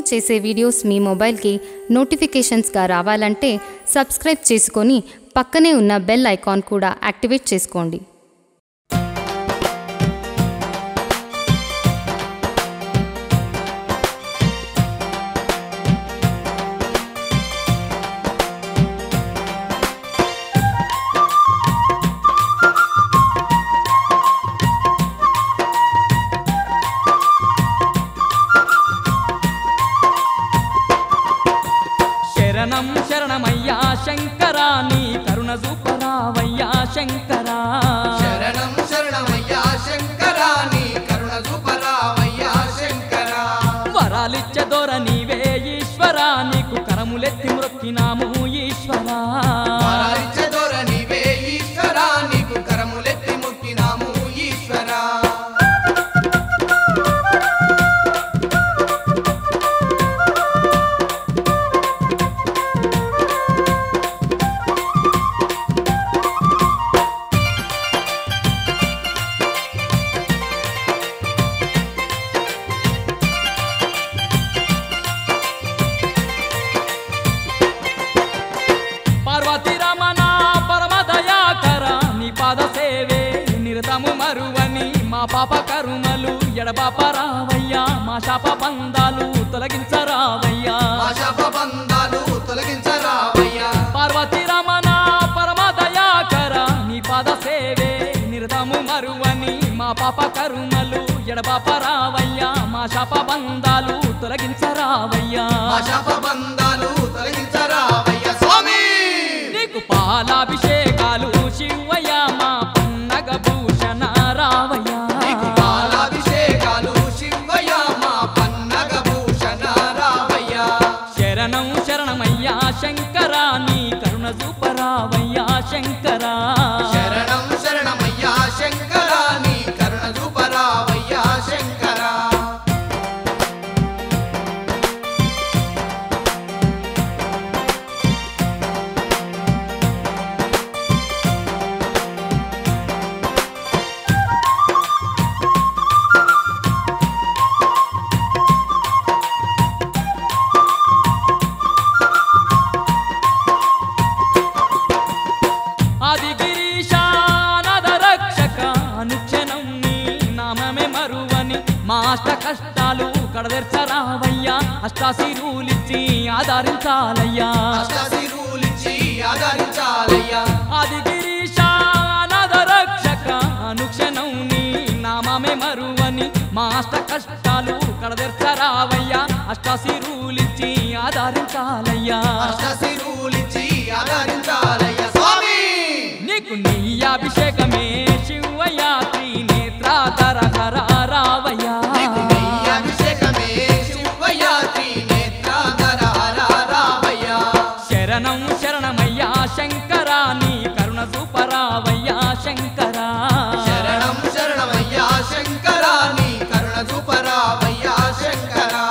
చేసే వీడియోస్ మీ మొబైల్కి నోటిఫికేషన్స్గా రావాలంటే సబ్స్క్రైబ్ చేసుకొని పక్కనే ఉన్న బెల్ ఐకాన్ కూడా యాక్టివేట్ చేసుకోండి శరణం శరణమయ్యా శంకరా నీ కరుణ చూపరావయ్యా శంకరా శరణం శరణమయ్యా శంకరా నీ కరుణ చూపరావయ్యా శంకరా వరాలిచ్చ దొర నీవే ఈశ్వరా నీకు కరములెత్తి మొక్కినాము ఈశ్వరా వరాలిచ్చే దొర నీవే ఈశ్వరా నీకు కరములెత్తి మొక్కినాము ఈశ్వరా పార్వతి రమణ పరమ దయాకర నీ పాద సేవే నిరతము మరువని మా పాప కరుమలు ఎడబాప రావయ్యా మా శాప బంధాలు తొలగించరావయ్యా ఆశాప బంధాలు తొలగించరావయ్యా పార్వతి రమణ పరమ దయాకర నీ పాద సేవే నిరతము మరువని మా పాప కరుమలు ఎడబాప రావయ్యా మా శాప బంధాలు తొలగించరావయ్యా ఆశాప బంధాలు తొలగించరావయ్యా స్వామి నీకు పాలాభిషేకాలు శివయ్య మా పన్నగ భూషణ రావయ్యా నీకు పాలాభిషేకాలు శివయ్య మా పన్నగ భూషణ రావయ్యా శరణం శరణమయ్యా శంకరా నీ కరుణ చూపరావయ్యా శంకరా శరణం శరణమయ్యా శంకరా నీ కరుణ చూపరావయ్యా శంకరా ఆది గిరీశానద రక్షక అనుక్షణం నీ నామమే మరువని మా అష్ట కష్టాలు కడదెర్చరావయ్యా అష్టాశిరులిచ్చి ఆధారించాలయ్యా అష్టశిరులిచ్చి ఆదరించాలయ్యా ఆది గిరీశానద రక్షక అనుక్షణం నీ నామమే మరువని మా అష్ట కష్టాలు కడదెర్చరావయ్యా అష్టాశిరులిచ్చి ఆధారించాలయ్యా అష్టశిరులిచ్చి ఆదరించాలయ్యా స్వామి నీకు నీ అభిషేకమే శివయ్య త్రినేత్రాధర హర రావయ్యా నీకు నీ అభిషేకమే శివయ్య త్రినేత్రాధర హర రావయ్యా శరణం శరణమయ్యా శంకరా నీ కరుణ సూపరావయ్యా శంకరా శరణం శరణమయ్యా శంకరా నీ కరుణ చూపరావయ్యా శంకరా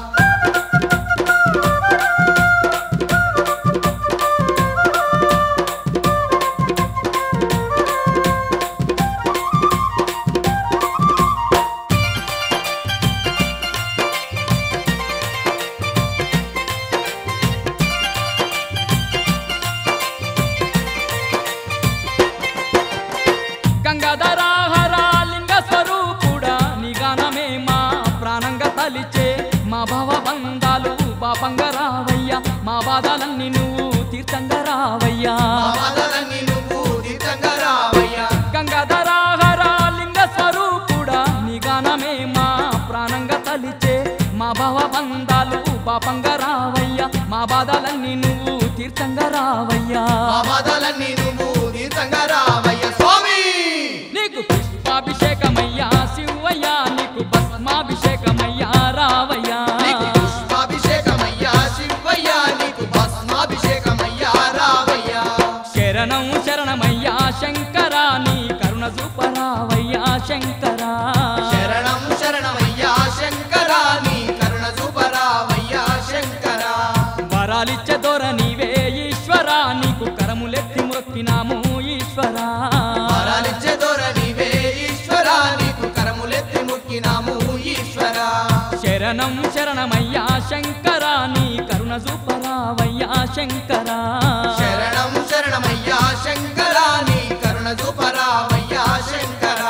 గంగాధరాహర లింగ స్వరూపుడా నీ గానమే మా ప్రాణంగా తలిచే మా భవ బంధాలు పాపంగా రావయ్యా మా బాధలన్నీ నువ్వు తీర్థంగా రావయ్యా మా బాధలన్నీ నువ్వు తీర్థంగా రావయ్యా గంగాధరాహర లింగ స్వరూపుడా నీ గానమే మా ప్రాణంగా తలిచే మా భవ బంధాలు పాపంగా రావయ్యా మా బాధలన్నీ నువ్వు తీర్థంగా రావయ్యా మా బాధలన్నీ నువ్వు తీర్థంగా రావయ్యా స్వామి నీకు పుష్పాభిషేకమయ్యా శివయ్యా నీకు భస్మాభిషేకమయ్యా రావయ్యా నీకు పుష్పాభిషేకమయ్యా శివయ్య నీకు భస్మాభిషేకమయ్యా రావయ్యా శరణం శరణమయ్యా శంకరా నీ కరుణ చూపరావయ్యా శంకరా శరణం శరణమయ్యా శంకరా నీ కరుణ చూపరావయ్యా శంకరా వరాలిచ్చే దొర నీవే ఈశ్వరా నీకు కరములెత్తి మొక్కినాము ఈశ్వరా వరాలిచ్చే దొర నీవే ఈశ్వరా నీకు కరములెత్తి మొక్కినాము ఈశ్వరా శరణం శరణమయ్యా శంకరా నీ కరుణ చూపరావయ్యా శంకరా శరణం శరణమయ్యా శంకరా నీ కరుణ చూపరావయ్యా శంకరా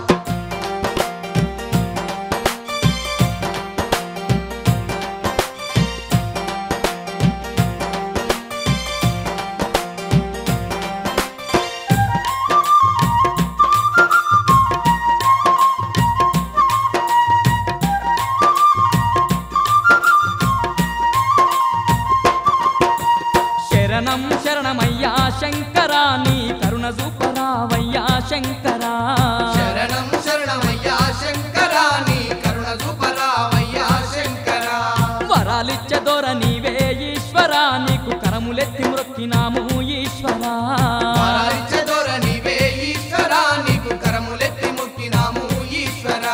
శరణం శరణమయ్యా శంకరా నీ కరుణ చూపరావయ్యా శంకరా శరణం శరణమయ్యా శంకరా నీ కరుణ చూపరావయ్యా శంకరా వరాలిచ్చే దొర నీవే ఈశ్వరా నీకు కరములెత్తి మొక్కినాము ఈశ్వరా వరాలిచ్చే దొర నీవే ఈశ్వరా నీకు కరములెత్తి ముక్కినాము ఈశ్వరా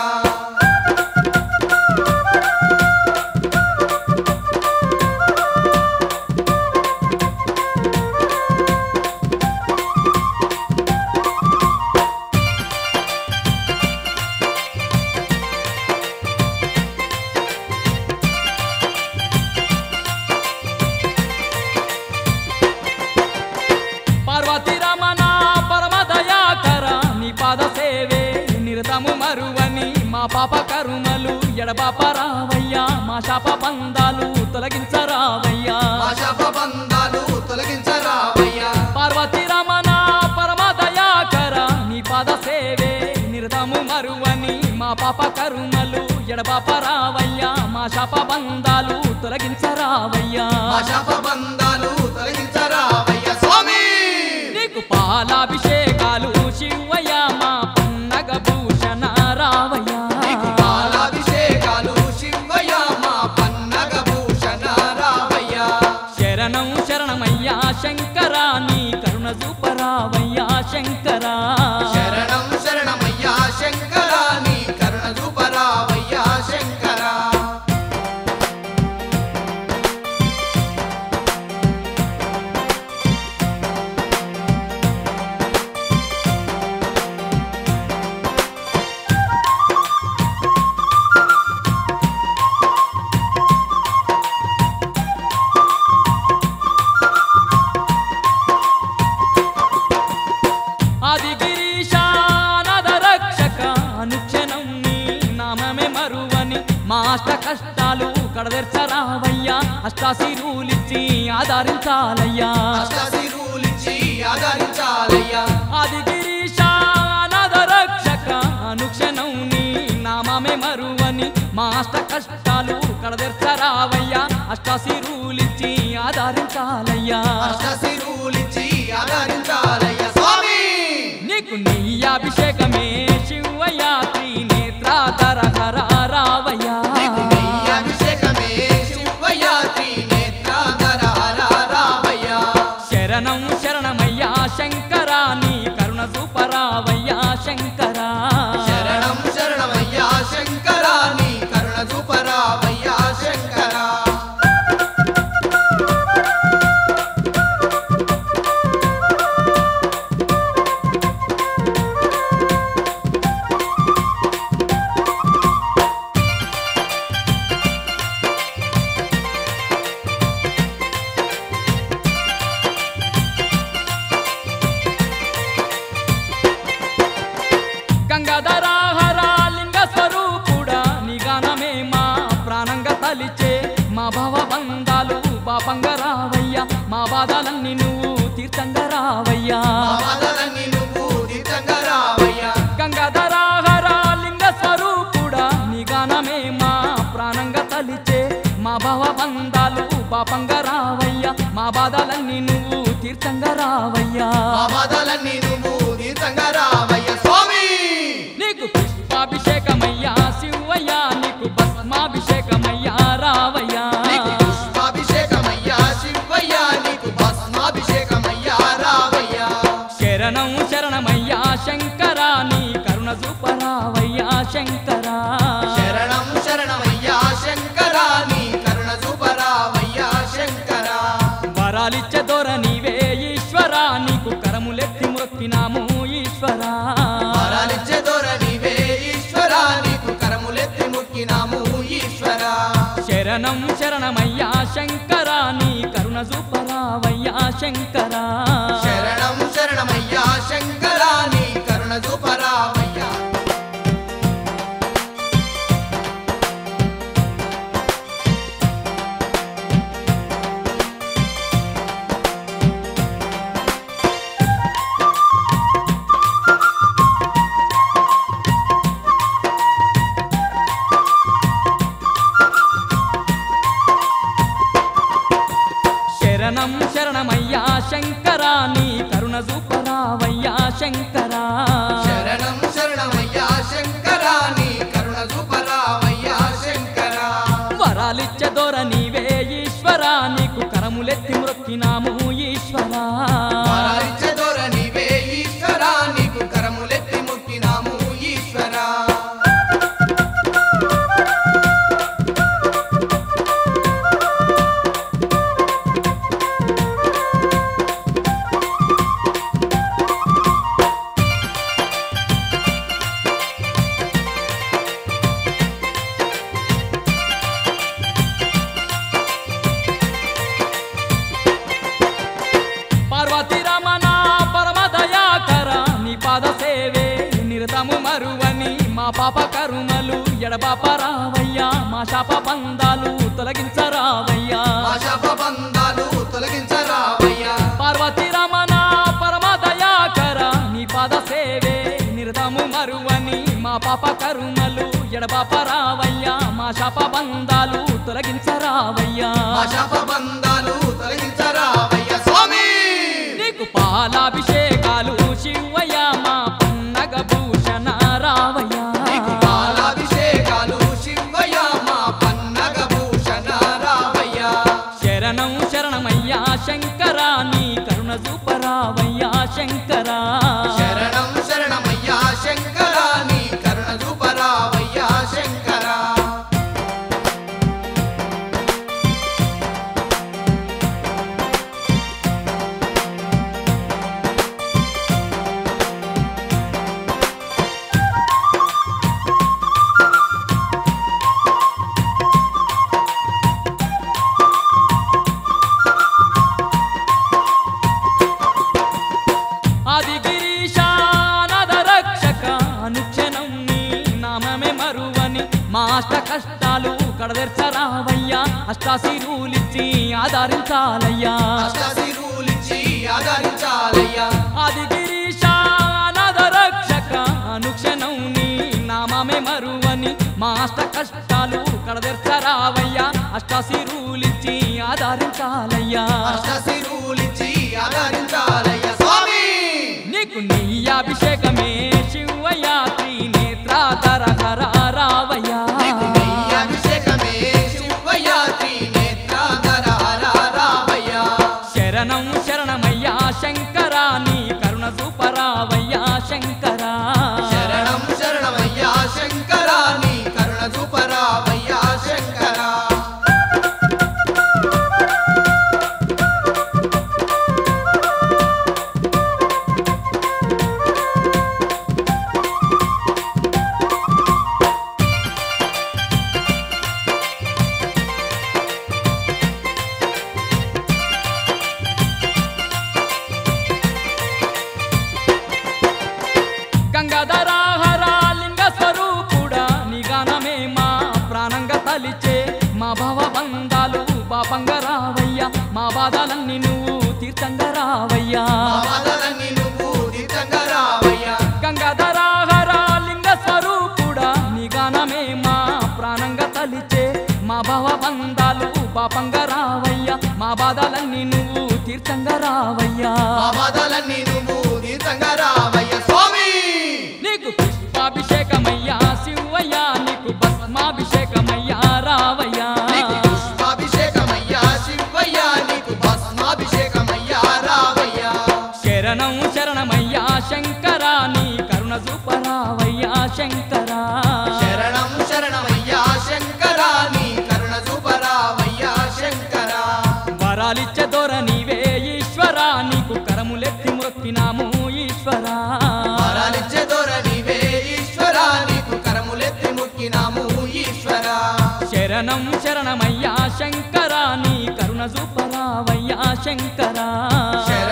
పార్వతి రమణ పరమ దయాకర నీ పాద సేవే నిరతము మరువని మా పాప కరుమలు ఎడబాప రావయ్యా మా శాప బంధాలు తొలగించరావయ్యా మా శాప బంధాలు తొలగించరావయ్యా పార్వతి రమణ పరమ దయాకర నీ పాద సేవే నిరతము మరువని మా పాప కరుమలు ఎడబాప రావయ్యా మా శాప బంధాలు తొలగించరావయ్యా మా శాప బంధాలు తొలగించరావయ్యా స్వామి నీకు పాలాభిషేకాలు శివయ్య మా పన్నగ భూషణ రావయ్యా నీకు పాలాభిషేకాలు శివయ్య మా పన్నగ భూషణ రావయ్యా శరణం శరణమయ్యా శంకరా నీ కరుణ చూపరావయ్యా శంకరా శరణం శరణమయ్యా శంకరా నీ కరుణ చూపరావయ్యా శంకరా ఆది గిరీశానద రక్షక అనుక్షణం నీ నామమే మరువని మా అష్ట కష్టాలు కడదెర్చరావయ్యా అష్టాశిరులిచ్చి ఆధారించాలయ్యా అష్టశిరులిచ్చి ఆదరించాలయ్యా ఆది గిరీశానద రక్షక అనుక్షణం నీ నామమే మరువని మా అష్ట కష్టాలు కడదెర్చరావయ్యా అష్టాశిరులిచ్చి ఆధారించాలయ్యా అష్టశిరులిచ్చి ఆదరించాలయ్యా స్వామి నీకు నీ అభిషేకమే శివయ్యా త్రినేత్రాధర హర రావయ్యా నీకు నీ అభిషేకమే శివయ్య త్రినేత్రాధర రావయ్యా శరణం శరణమయ్యా శంకరా నీ కరుణ సూపరావయ్యా శంకరా శరణం శరణమయ్యా శంకరా నీ కరుణ చూపరావయ్యా శంకరా గంగాధరాహర లింగ స్వరూపుడా నీ గానమే మా ప్రాణంగా తలిచే మా భవ బంధాలు పాపంగా రావయ్యా మా బాధలన్నీ నువ్వు తీర్థంగా రావయ్యా మా బాధలన్నీ నువ్వు తీర్థంగా రావయ్యా గంగాధరాహర లింగ స్వరూపుడా నీ గానమే మా ప్రాణంగా తలిచే మా భవ బంధాలు పాపంగా రావయ్యా మా బాధలన్నీ నువ్వు తీర్థంగా రావయ్యా మా బాధలన్నీ నువ్వు తీర్థంగా రావయ్యా స్వామి నీకు పుష్పాభిషేకమయ్యా శివయ్యా నీకు భస్మాభిషేకమయ్యా రావయ్యా నీకు పుష్పాభిషేకమయ్యా శివయ్య నీకు భస్మాభిషేకమయ్యా రావయ్యా శరణం శరణమయ్యా శంకరా నీ కరుణ సూపరావయ్యా శంకరా శరణం శరణమయ్యా శంకరా నీ కరుణ చూపరావయ్యా శంకరా వరాలిచ్చే దొర నీవే ఈశ్వరా నీకు కరములెత్తి మొక్కినాము ఈశ్వరా వరాలిచ్చే దొర నీవే ఈశ్వరా నీకు కరములెత్తి ముక్కినాము ఈశ్వరా శరణం శరణం శరణమయ్యా శంకరా నీ కరుణ చూపరావయ్యా శంకరా శరణం శరణమయ్యా శంకరా నీ కరుణ చూపరామయ్యా శరణం శరణమయ్యా శంకరా నీ కరుణ చూపరావయ్యా శంకరా శరణం శరణమయ్యా శంకరా నీ కరుణ చూపరామయ్యా శంకరా వరాలిచ్చ దొర నీవే ఈశ్వరా నీకు కరములెత్తి మొక్కినాము ఈశ్వరా వరాలిచ్చే దొర నీవే ఈశ్వరా నీకు కరములెత్తి మొక్కినాము ఈశ్వరా పార్వతి రమణ పరమ దయాకర నీ పాద సేవే నిరతము మరువని మా పాప కరుమలు ఎడబాప రావయ్యా మా శాప బంధాలు తొలగించరావయ్యా ఆశాప బంధాలు తొలగించరావయ్యా పార్వతి రమణ పరమ దయాకర నీ పాద సేవే నిరతము మరువని మా పాప కరుమలు ఎడబాప రావయ్యా మా శాప బంధాలు తొలగించరావయ్యా ఆశాప బంధాలు తొలగించరావయ్యా స్వామి నీకు పాలాభిషేకాలు శివయ్య మా పన్నగ భూషణ రావయ్యా నీకు పాలాభిషేకాలు శివయ్య మా పన్నగ భూషణ రావయ్యా శరణం శరణమయ్యా శంకరా నీ కరుణ చూపరావయ్యా శంకరా శరణం శరణమయ్యా శంకరా నీ కరుణ చూపరావయ్యా శంకరా ఆది గిరీశానద రక్షక అనుక్షణం నీ నామమే మరువని మా అష్ట కష్టాలు కడదెర్చరావయ్యా అష్టాశిరులిచ్చి ఆధారించాలయ్యా అష్టశిరులిచ్చి ఆదరించాలయ్యా ఆది గిరీశానద రక్షక అనుక్షణం నీ నామమే మరువని మా అష్ట కష్టాలు కడదెర్చరావయ్యా అష్టాశిరులిచ్చి ఆధారించాలయ్యా అష్టశిరులిచ్చి ఆదరించాలయ్యా స్వామి నీకు నీ అభిషేకమే శివయ్య త్రినేత్రాధర హర రావయ్యా నీకు నీ అభిషేకమే శివయ్య త్రినేత్రాధర హర రావయ్యా శరణం శరణమయ్యా శంకరా నీ కరుణ సూపరావయ్యా శంకరా శరణం శరణమయ్యా శంకరా నీ కరుణ చూపరావయ్యా శంకరా గంగాధరాహర లింగ స్వరూపుడా నీ గానమే మా ప్రాణంగా తలిచే మా భవ బంధాలు పాపంగా రావయ్యా మా బాధలన్నీ నువ్వు తీర్థంగా రావయ్యా మా బాధలన్నీ నువ్వు తీర్థంగా రావయ్యా గంగాధరాహర లింగ స్వరూపుడా నీ గానమే మా ప్రాణంగా తలిచే మా భవ బంధాలు పాపంగా రావయ్యా మా బాధలన్నీ నువ్వు తీర్థంగా రావయ్యా మా బాధలన్నీ నువ్వు తీర్థంగా రావయ్యా స్వామి నీకు పుష్పాభిషేకమయ్యా శివయ్యా నీకు భస్మాభిషేకమయ్యా రావయ్యా నీకు పుష్పాభిషేకమయ్యా శివయ్య నీకు భస్మాభిషేకమయ్యా రావయ్యా శరణం శరణమయ్యా శంకరా నీ కరుణ చూపరావయ్యా శంకరా శరణం శరణమయ్యా శంకరా నీ కరుణ చూపరావయ్యా శంకరా వరాలిచ్చే దొర నీవే ఈశ్వరా నీకు కరములెత్తి మొక్కినాము ఈశ్వరా వరాలిచ్చే దొర నీవే ఈశ్వరా నీకు కరములెత్తి మొక్కినాము ఈశ్వరా శరణం శరణం శరణమయ్యా శంకరా నీ కరుణ చూపరావయ్యా శంకరా శరణం